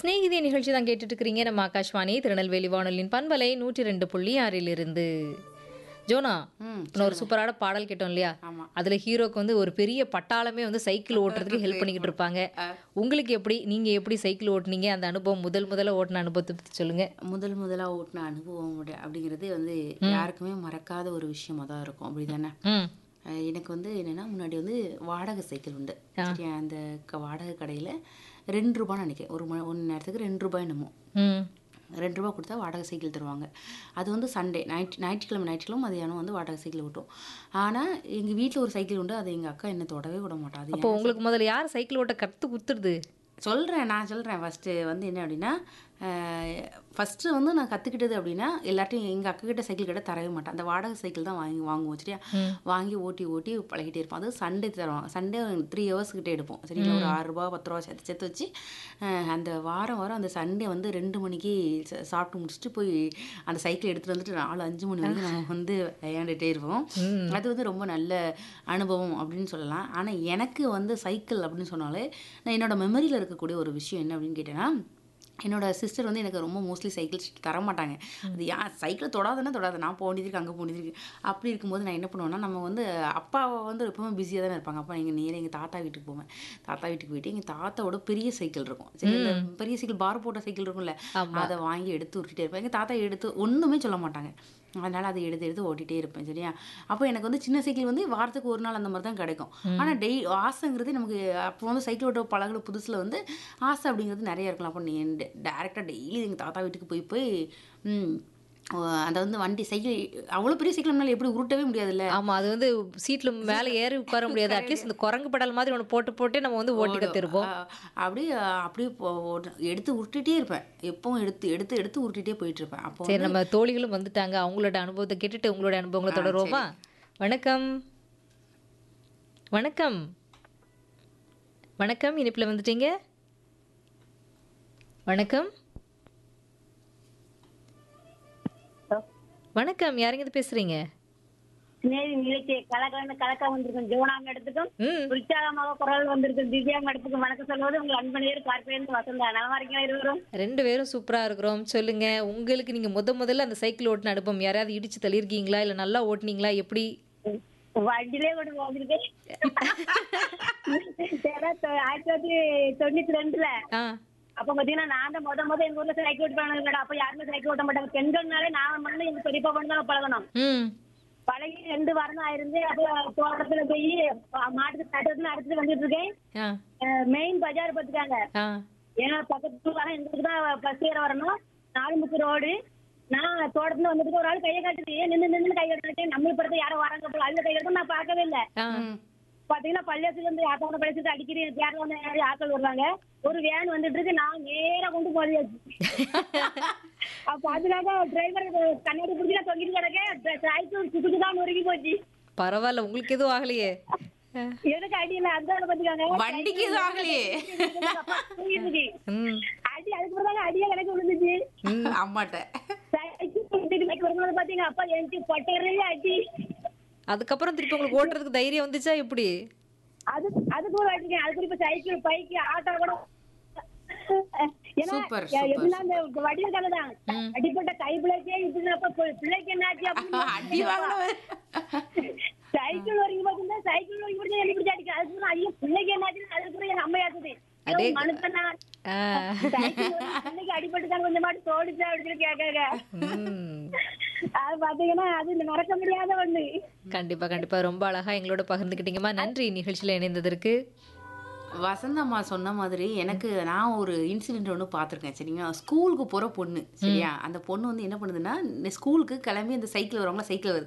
சிநேகிதி நிகழ்ச்சி தான் கேட்டுட்டு இருக்கிறீங்க நம்ம ஆகாஷ்வாணி திருநெல்வேலி வானொலியின் பண்பலை நூற்றி ரெண்டு புள்ளி ஆறிலிருந்து ஜோனா ம் இன்னும் ஒரு சூப்பரான பாடல் கேட்டோம் இல்லையா ஆமா அதுல ஹீரோக்கு வந்து ஒரு பெரிய பட்டாளமே வந்து சைக்கிள் ஓட்டுறதுக்கு ஹெல்ப் பண்ணிக்கிட்டு இருப்பாங்க உங்களுக்கு எப்படி நீங்க எப்படி சைக்கிள் ஓட்டுனீங்க அந்த அனுபவம் முதல் முதல்ல ஓட்டின அனுபவத்தை பத்தி சொல்லுங்க முதல் முதலா ஓட்டின அனுபவம் அப்படி- அப்படிங்கிறது வந்து யாருக்குமே மறக்காத ஒரு விஷயமா தான் இருக்கும் அப்படிதானே ம் அஹ் எனக்கு வந்து என்னன்னா முன்னாடி வந்து வாடகை சைக்கிள் உண்டு சரியா அந்த க- வாடகை கடையில ரெண்டு ரூபான்னு நினைக்கிறேன் ஒரு மணி ஒரு நேரத்துக்கு ரெண்டு ரூபாய் என்னமோ ம் ரெண்டு ரூபா கொடுத்தா வாடகை சைக்கிள் தருவாங்க அது வந்து சண்டே ஞாயிற்று ஞாயிற்றுக்கிழமை ஞாயிற்றுக்கிழமை மதியானம் வந்து வாடகை சைக்கிள் ஓட்டும் ஆனால் எங்கள் வீட்டில் ஒரு சைக்கிள் உண்டு அதை எங்கள் அக்கா என்ன தொடவே விட மாட்டா அது அப்போ உங்களுக்கு முதல்ல யார் சைக்கிள் ஓட்ட கத்து குத்துறது சொல்கிறேன் நான் சொல்கிறேன் ஃபஸ்ட்டு வந்து என்ன அப்படின்னா ஃபஸ்ட்டு வந்து நான் கற்றுக்கிட்டது அப்படின்னா எல்லார்ட்டையும் எங்கள் அக்கா கிட்ட சைக்கிள் கிட்ட தரவே மாட்டேன் அந்த வாடகை சைக்கிள் தான் வாங்கி வாங்குவோம் சரியா வாங்கி ஓட்டி ஓட்டி பழகிட்டே இருப்போம் அது சண்டே தருவாங்க சண்டே த்ரீ ஹவர்ஸ் கிட்டே எடுப்போம் சரிங்களா ஒரு ஆறு ரூபா பத்து ரூபா சேர்த்து சேர்த்து வச்சு அஹ், அந்த வாரம் வாரம் அந்த சண்டே வந்து ரெண்டு மணிக்கு ச- சாப்பிட்டு முடிச்சுட்டு போய் அந்த சைக்கிள் எடுத்துகிட்டு வந்துட்டு நாலு அஞ்சு மணி வரைக்கும் நம்ம வந்து விளையாண்டுட்டே இருப்போம் அது வந்து ரொம்ப நல்ல அனுபவம் அப்படின்னு சொல்லலாம் ஆனால் எனக்கு வந்து சைக்கிள் அப்படின்னு சொன்னாலே நான் என்னோட மெமரியில் இருக்கக்கூடிய ஒரு விஷயம் என்ன அப்படின்னு கேட்டேன்னா என்னோட சிஸ்டர் வந்து எனக்கு ரொம்ப மோஸ்ட்லி சைக்கிள் தர மாட்டாங்க அது யா சைக்கிளை தொடாதுன்னா தொடாது நான் போக வேண்டியது இருக்கு அங்கே போக வேண்டியது இருக்கு அப்படி இருக்கும்போது நான் என்ன பண்ணுவேன்னா நம்ம வந்து அப்பாவை வந்து எப்பவுமே பிஸியாக தானே இருப்பாங்க அப்பா எங்கள் நேரம் எங்கள் தாத்தா வீட்டுக்கு போவேன் தாத்தா வீட்டுக்கு போயிட்டு எங்கள் தாத்தாவோட பெரிய சைக்கிள் இருக்கும் சரி இந்த பெரிய சைக்கிள் பார் போட்ட சைக்கிள் இருக்கும்ல அதை வாங்கி எடுத்து விட்டுட்டே இருப்பேன் எங்கள் தாத்தா எடுத்து ஒன்றுமே சொல்ல மாட்டாங்க அதனால் அதை எடுத்து எடுத்து ஓட்டிகிட்டே இருப்பேன் சரியா அப்போ எனக்கு வந்து சின்ன சைக்கிள் வந்து வாரத்துக்கு ஒரு நாள் அந்த மாதிரி தான் கிடைக்கும் ஆனால் டெய் ஆசைங்கிறது நமக்கு அப்போ வந்து சைக்கிள் ஓட்ட பழகுற புதுசில் வந்து ஆசை அப்படிங்கிறது நிறைய இருக்கலாம் அப்போ நீ டேரெக்டாக டெய்லி எங்கள் தாத்தா வீட்டுக்கு போய் போய் ம், அந்த வந்து வண்டி சைக்கிள் அவ்வளோ பெரிய சைக்கிள் நம்மளால எப்படி உருட்டவே முடியாதுல்ல ஆமா அது வந்து சீட்ல மேல ஏறி உட்கார முடியாது அட்லீஸ்ட் இந்த குரங்கு படல் மாதிரி ஒன்று போட்டு போட்டு நம்ம வந்து ஓட்டி கத்திருப்போம் ஆ, அப்படியே அப்படியே போ- ஓட்டு- எடுத்து உருட்டிட்டே இருப்பேன் எப்பவும் எடுத்து எடுத்து எடுத்து உருட்டிட்டே போயிட்டு இருப்பேன் அப்போ சரி நம்ம தோழிகளும் வந்துட்டாங்க அவங்களோட அனுபவத்தை கேட்டுட்டு உங்களோட அனுபவங்களை தொடருவோமா வணக்கம் வணக்கம் வணக்கம் இனிப்புல வந்துட்டீங்க வணக்கம் வணக்கம் யாருங்க இது பேசுறீங்க நேரி நிகழ்ச்சி கலகலன்னு கலக்க வந்திருக்கும் ஜோனா மேடத்துக்கும் ம் உற்சாகமாக குரல் வந்திருக்கும் திவ்யா மேடத்துக்கும் வணக்கம் சொல்வது உங்கள் அன்பு நேர் பார்ப்பேன் வசந்தா நலமா இருக்கீங்களா இருவரும் ரெண்டு பேரும் சூப்பரா இருக்கிறோம் சொல்லுங்க உங்களுக்கு நீங்க முத முதல்ல அந்த சைக்கிள் ஓட்டின அனுபவம் யாரையாவது இடிச்சு தள்ளியிருக்கீங்களா இல்ல நல்லா ஓட்டுனீங்களா எப்படி வண்டியிலே கொண்டு போந்திருக்கேன் ஆயிரத்தி தொள்ளாயிரத்தி தொண்ணூத்தி ரெண்டுல ஆ அப்ப பாத்தீங்கன்னா நான் தான் முத முத எங்க ஊர்ல சைக்கிள் ஓட்டுவாங்க அப்ப யாருமே சைக்கிள் ஓட்ட மாட்டாங்க பெண்கள்னாலே நான் மட்டும் எங்க பெரியப்பா பண்ணி தான் பழகணும் ம் பழகி ரெண்டு வாரம் தான் ஆயிருந்து அப்ப தோட்டத்துல போய் மாட்டுக்கு தட்டுறதுன்னு அடுத்து வந்துட்டு இருக்கேன் ஆ மெயின் பஜார் பார்த்துட்டாங்க ஆ ஏன்னா பக்கத்து வர எங்களுக்கு தான் பஸ் ஏற வரணும் நாலு முக்கு ரோடு நான் தோட்டத்துல வந்துட்டு ஒரு ஆள் கையை காட்டுது ஏன் நின்று நின்று கை காட்டுறேன் நம்ம படத்தை யாரும் வராங்க போல அதுல கை காட்டும் நான் பார்க்கவே இல்லை ஆ பாத்தீங்கன்னா பள்ளியத்துல இருந்து ஆட்டோட பள்ளியத்துக்கு அடிக்கிறேன் பேரில் வந்து நிறைய ஆட்கள் வருவாங்க ஒரு வேன் வந்துட்டு இருக்கு நான் நேரா கொண்டு போயாச்சு அப்ப அதுக்காக டிரைவர் கண்ணாடி பிடிச்சி தொங்கிட்டு கிடக்க சைக்கிள் சுக்குக்கு தான் நொறுக்கி போச்சு பரவாயில்ல உங்களுக்கு எதுவும் ஆகலையே ஆ. எதுக்கு அடி இல்லை அந்த பாத்துக்காங்க வண்டிக்கு எதுவும் ஆகலையே தூங்கிட்டு ம் அடி அதுக்கு பிறகு அடியா கணக்கு விழுந்துச்சு அம்மாட்ட சைக்கிள் ஓட்டிட்டு பைக் வரும்போது பாத்தீங்க அப்பா எனக்கு பொட்டரே அடி அதுக்கப்புறம் திருப்பி உங்களுக்கு ஓட்டுறதுக்கு தைரியம் வந்துச்சா எப்படி அது அதுக்கு ஒரு அடிக்கேன் அதுக்கு இப்ப சைக்கிள் பைக் ஆட்டோ கூட ஏன்னா Super, எ- super, எப்படின்னா அந்த வடிவ தான் அடிப்பட்ட கை பிள்ளைக்கே இப்படி அப்ப பி- பிள்ளைக்கு என்ன ஆச்சு அடி வாங்கினவன் சைக்கிள் வரைக்கும் பாத்தீங்கன்னா சைக்கிள் வரைக்கும் பிடிச்சா என்ன பிடிச்சி அடிக்க அதுக்கு ஐயோ பிள்ளைக்கு என்ன ஆச்சுன்னு அதுக்கு பிறகு எங்க அம்மா ஆச்சுது அடே. மனுஷனா ஆ. சைக்கிள் வரைக்கும் பிள்ளைக்கு அடிபட்டு தான் கொஞ்சம் மாட்டு தோடிச்சா அப்படின்னு கேட்காங்க ம். அது பாத்தீங்கன்னா அது மறக்க முடியாத ஒண்ணு கண்டிப்பா கண்டிப்பா ரொம்ப அழகா எங்களோட பகிர்ந்துக்கிட்டீங்கம்மா நன்றி நிகழ்ச்சியில இணைந்ததற்கு வசந்தம்மா சொன்ன மாதிரி எனக்கு நான் ஒரு இன்சிடென்ட் ஒன்று பார்த்துருக்கேன் சரிங்களா ஸ்கூலுக்கு போகிற பொண்ணு சரியா அந்த பொண்ணு வந்து என்ன பண்ணுதுன்னா இந்த ஸ்கூலுக்கு கிளம்பி அந்த சைக்கிள் வருவாங்களா சைக்கிள் வருது